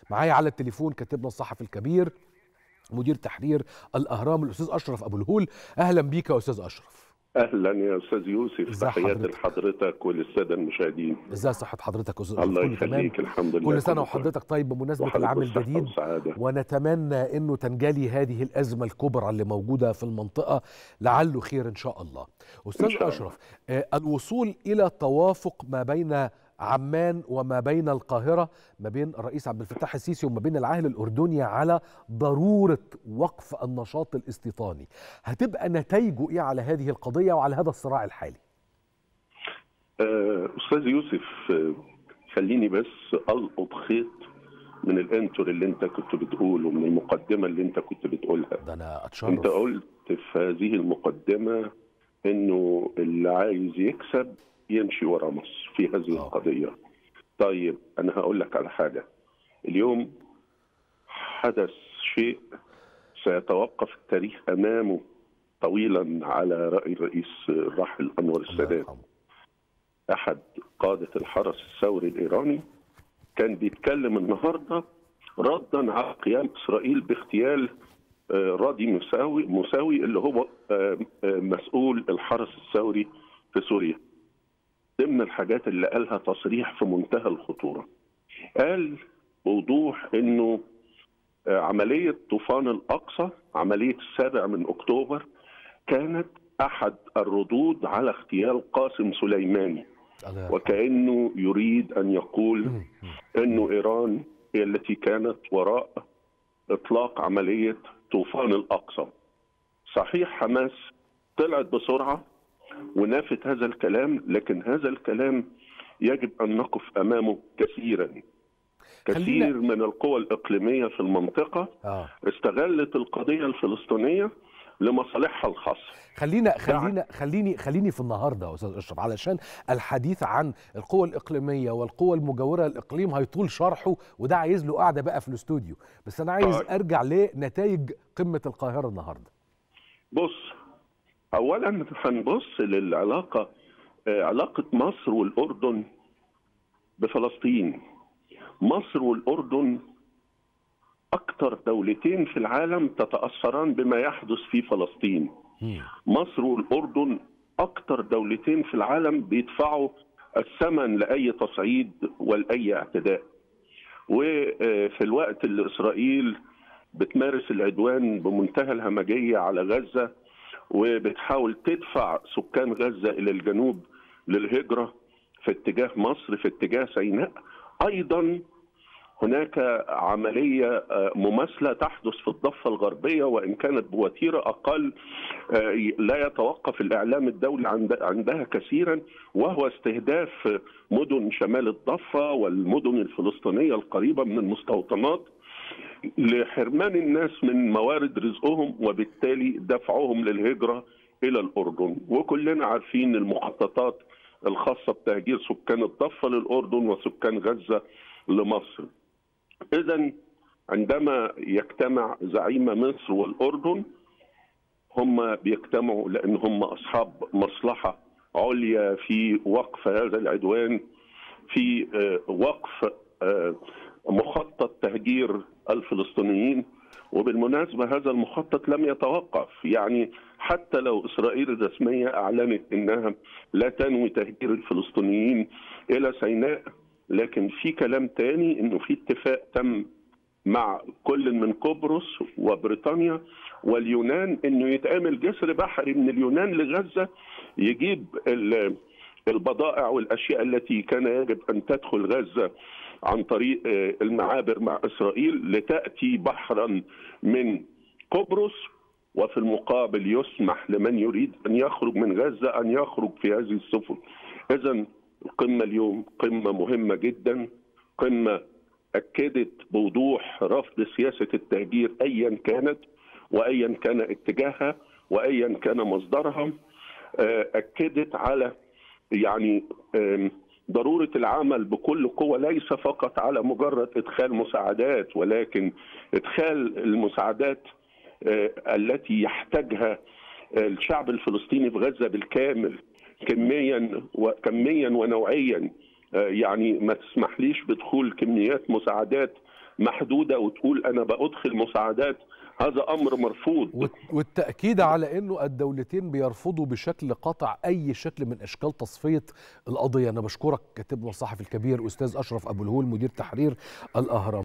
معايا على التليفون كاتبنا الصحفي الكبير مدير تحرير الاهرام الاستاذ اشرف ابو الهول اهلا بيك يا استاذ اشرف اهلا يا استاذ يوسف ازي تحياتي حضرتك؟ لحضرتك وللساده المشاهدين ازاي صحه حضرتك يا استاذ الله كله تمام يخليك الحمد لله كل سنه كله وحضرتك طيب بمناسبه وحضرتك العام بالصحة الجديد والسعادة. ونتمنى انه تنجلي هذه الازمه الكبرى اللي موجوده في المنطقه لعله خير ان شاء الله استاذ شاء الله. اشرف آه، الوصول الى توافق ما بين عمان وما بين القاهره ما بين الرئيس عبد الفتاح السيسي وما بين العاهل الاردني على ضروره وقف النشاط الاستيطاني هتبقى نتائجه ايه على هذه القضيه وعلى هذا الصراع الحالي آه، استاذ يوسف آه، خليني بس القط خيط من الانتر اللي انت كنت بتقوله من المقدمه اللي انت كنت بتقولها ده انا انت اتشرف قلت في هذه المقدمه انه اللي عايز يكسب يمشي ورا مصر في هذه آه. القضيه طيب انا هقول لك على حاجه اليوم حدث شيء سيتوقف التاريخ امامه طويلا على راي الرئيس الراحل انور الله السادات يرحمه. احد قاده الحرس الثوري الايراني كان بيتكلم النهارده ردا على قيام اسرائيل باغتيال آه، راضي مساوي مساوي اللي هو آه، آه، مسؤول الحرس الثوري في سوريا ضمن الحاجات اللي قالها تصريح في منتهى الخطوره قال بوضوح انه آه، عمليه طوفان الاقصى عمليه السابع من اكتوبر كانت احد الردود على اغتيال قاسم سليماني الله يرحمه. وكانه يريد ان يقول مم. انه ايران هي التي كانت وراء اطلاق عمليه طوفان الاقصى. صحيح حماس طلعت بسرعه ونافت هذا الكلام لكن هذا الكلام يجب ان نقف امامه كثيرا. خلينا- كثير من القوى الاقليميه في المنطقه اه استغلت القضيه الفلسطينيه لمصالحها الخاصه. خلينا خلينا خليني خليني في النهارده يا استاذ اشرف علشان الحديث عن القوى الاقليميه والقوى المجاوره للاقليم هيطول شرحه وده عايز له قاعده بقى في الاستوديو بس انا عايز طيب. ارجع لنتائج قمه القاهره النهارده بص اولا هنبص للعلاقه آه، علاقه مصر والاردن بفلسطين مصر والاردن اكثر دولتين في العالم تتاثران بما يحدث في فلسطين مصر والاردن اكثر دولتين في العالم بيدفعوا الثمن لاي تصعيد ولاي اعتداء وفي الوقت اللي اسرائيل بتمارس العدوان بمنتهى الهمجيه على غزه وبتحاول تدفع سكان غزه الى الجنوب للهجره في اتجاه مصر في اتجاه سيناء ايضا هناك عمليه آه، مماثله تحدث في الضفه الغربيه وان كانت بوتيره اقل آه، لا يتوقف الاعلام الدولي عند- عندها كثيرا وهو استهداف مدن شمال الضفه والمدن الفلسطينيه القريبه من المستوطنات لحرمان الناس من موارد رزقهم وبالتالي دفعهم للهجره الى الاردن وكلنا عارفين المخططات الخاصه بتهجير سكان الضفه للاردن وسكان غزه لمصر. اذا عندما يجتمع زعيم مصر والاردن هم بيجتمعوا لان هم اصحاب مصلحه عليا في وقف هذا العدوان في آه، وقف آه، مخطط تهجير الفلسطينيين وبالمناسبة هذا المخطط لم يتوقف يعني حتى لو إسرائيل الرسمية أعلنت أنها لا تنوي تهجير الفلسطينيين إلى سيناء لكن في كلام تاني أنه في اتفاق تم مع كل من قبرص وبريطانيا واليونان انه يتعمل جسر بحري من اليونان لغزه يجيب ال- البضائع والاشياء التي كان يجب ان تدخل غزه عن طريق آه، المعابر مع اسرائيل لتاتي بحرا من قبرص وفي المقابل يسمح لمن يريد ان يخرج من غزه ان يخرج في هذه السفن. اذا القمه اليوم قمه مهمه جدا قمه اكدت بوضوح رفض سياسه التهجير ايا كانت وايا كان اتجاهها وايا كان مصدرها آه، اكدت على يعني آم، ضروره العمل بكل قوه ليس فقط على مجرد ادخال مساعدات ولكن ادخال المساعدات آه، التي يحتاجها آه، الشعب الفلسطيني في غزه بالكامل كميا وكميا ونوعيا يعني ما تسمحليش بدخول كميات مساعدات محدوده وتقول انا بادخل مساعدات هذا امر مرفوض والتاكيد على انه الدولتين بيرفضوا بشكل قاطع اي شكل من اشكال تصفيه القضيه انا بشكرك كاتبنا الصحفي الكبير استاذ اشرف ابو الهول مدير تحرير الاهرام